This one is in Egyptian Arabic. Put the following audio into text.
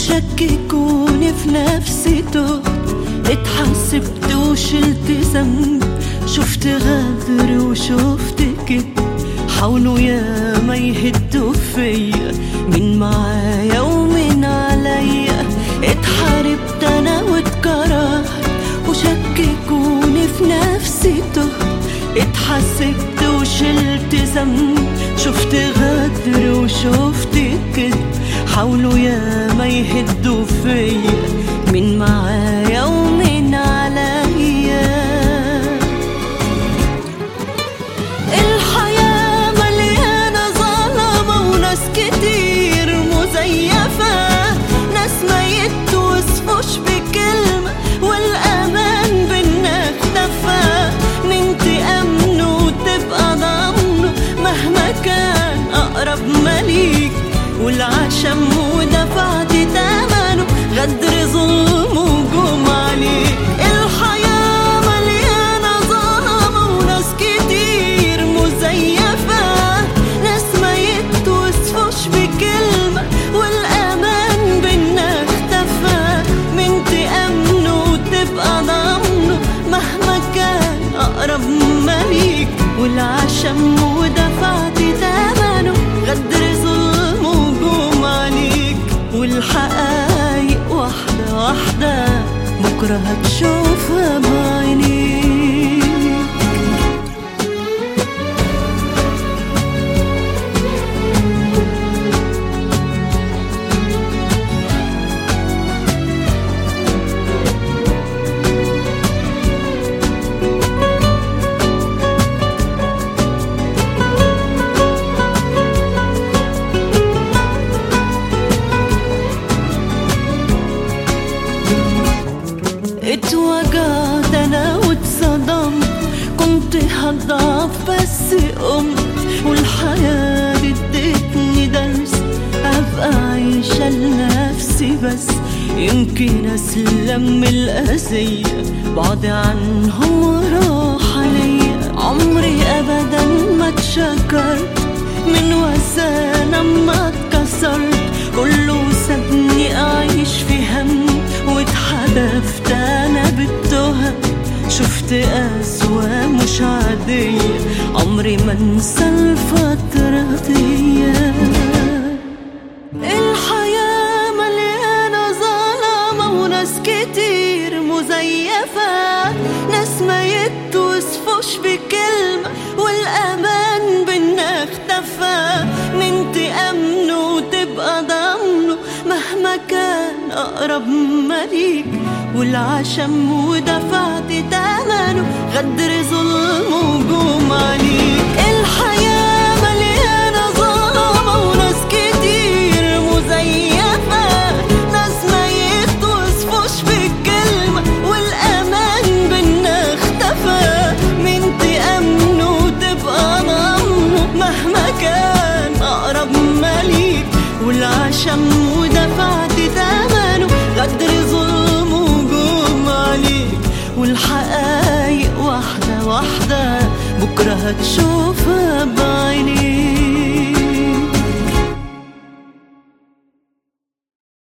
وشككوني في نفسي تهت اتحسبت وشلت ذنب شفت غدر وشفت كده حاولوا يا ما يهدوا فيا مين معايا ومين عليا اتحاربت انا واتكرهت وشككوني في نفسي تهت اتحسبت وشلت ذنب شفت غدر وشفت كده حاولوا يا ما يهدوا فيا مين معايا ومين عليا الحياة مليانة ظلمة وناس كتير مزيفة ناس ما يتوصفوش بكلمة والأمان بينا اختفى مين تأمنه وتبقى ضامنه مهما كان أقرب مليك والعشم ودفعت تمنه غدر ظلم وجوم عليك الحياة مليانة ظلمة وناس كتير مزيفة ناس ما يتوصفوش بكلمة والأمان بينا اختفى من تأمنه وتبقى ضامنه مهما كان أقرب مليك والعشم ودفعت تمنه غدر ظلم وجوم عليك والحقايق واحدة واحدة بكرة هتشوفها بعينيك اتوجعت انا واتصدمت كنت هضعف بس قمت والحياة دي ادتني درس ابقى عايشة لنفسي بس يمكن اسلم من الاذية بعد عنهم وراحة ليا عمري ابدا ما اتشكرت من وسانة ما اتكسرت كله سابني اعيش في هم واتحدفت انا بالتهم شفت اسوا مش عادية عمري ما انسى الفترة دي الحياة مليانة ظلمة وناس كتير مزيفة ناس ما يتوصفوش بكلمة والأمان بينا اختفى من تأمنه وتبقى ضامنه مهما كان أقرب مليك والعشم ودفعت تمنه غدر ظلم وجوم عليك الحياة مليانة ظلمة وناس كتير مزيفة ناس ما يتوصفوش بالكلمة والأمان بينا اختفى من تأمنه وتبقى ضامنه مهما كان أقرب مليك والعشم ودفعت تمنه غدر ظلم وجوم عليك والحقايق واحدة واحدة بكرة هتشوفها بعينيك